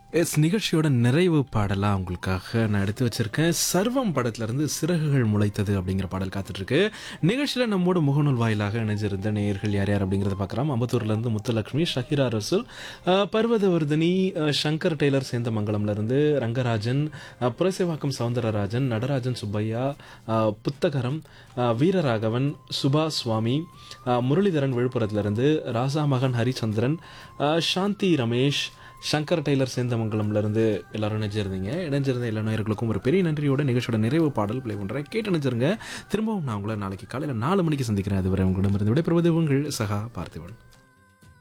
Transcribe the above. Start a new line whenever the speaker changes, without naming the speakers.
S நிகழ்ச்சியோட நிறைவு பாடலாக உங்களுக்காக நான் எடுத்து வச்சிருக்கேன் சர்வம் படத்துலேருந்து சிறகுகள் முளைத்தது அப்படிங்கிற பாடல் காத்துட்ருக்கு நிகழ்ச்சியில் நம்மோட முகநூல் வாயிலாக இணைஞ்சிருந்த நேயர்கள் யார் யார் அப்படிங்கிறத பார்க்கலாம் அம்பத்தூர்லேருந்து முத்துலட்சுமி ஷஹீரா ரசூல் அஹ், பர்வதவர்தினி அஹ், சங்கர் டெய்லர் சேந்தமங்கலம்லேருந்து ரங்கராஜன் அஹ், புரசைவாக்கம் சவுந்தரராஜன் நடராஜன் சுப்பையா அஹ், புத்தகரம் அஹ், வீரராகவன் சுபா சுவாமி அஹ், முரளிதரன் விழுப்புரத்துலேருந்து ராசா மகன் ஹரிச்சந்திரன் அஹ், சாந்தி ரமேஷ் சங்கர் டெய்லர் சேந்தமங்கலம்ல இருந்து எல்லாரும் இணைஞ்சிருந்தீங்க இணைஞ்சிருந்த எல்லா நேயர்களுக்கும் ஒரு பெரிய நன்றியோட நிகழ்ச்சியோட நிறைவு பாடல் ப்ளே பண்றேன் கேட்டு இணைஞ்சிருங்க திரும்பவும் நான் உங்களை நாளைக்கு காலையில் நாலு மணிக்கு சந்திக்கிறேன் அதுவரை உங்களிடமிருந்து விடைபெறுவது உங்கள் சகா பார்த்திபன்